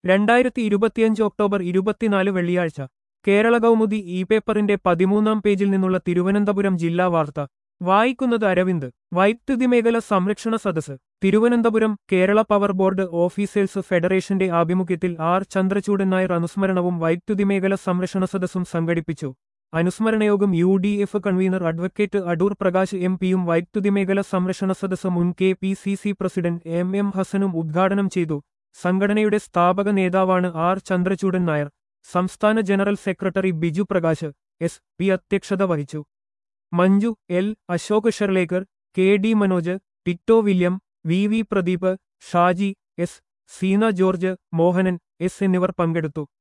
രണ്ടായിരത്തി ഇരുപത്തിയഞ്ച് ഒക്ടോബർ ഇരുപത്തിനാല് വെള്ളിയാഴ്ച കേരള കൗമുദി ഇ പേപ്പറിന്റെ പതിമൂന്നാം പേജിൽ നിന്നുള്ള തിരുവനന്തപുരം ജില്ലാ വാർത്ത വായിക്കുന്നത് അരവിന്ദ് വൈദ്യുതി മേഖല സംരക്ഷണ സദസ് Thiruvananthapuram Kerala power board officers ഫെഡറേഷന്റെ ആഭിമുഖ്യത്തിൽ ആർ ചന്ദ്രചൂഡൻ നായർ അനുസ്മരണവും വൈദ്യുതി മേഖല സംരക്ഷണ സദസ്സും സംഘടിപ്പിച്ചു അനുസ്മരണയോഗം U D F convener advocate Adoor Prakash M പിയും വൈദ്യുതി മേഖല സംരക്ഷണ സദസ്സ് മുൻ K P C C president M M ഹസനും ഉദ്ഘാടനം ചെയ്തു സംഘടനയുടെ സ്ഥാപക നേതാവാണ് ആർ ചന്ദ്രചൂഡൻ നായർ സംസ്ഥാന general secretary Biju Prakash S P അധ്യക്ഷത വഹിച്ചു Manju L Ashok Sherlekar K D Manoj Tito William V V Pradeep Shaji S Seena George Mohanan S എന്നിവർ പങ്കെടുത്തു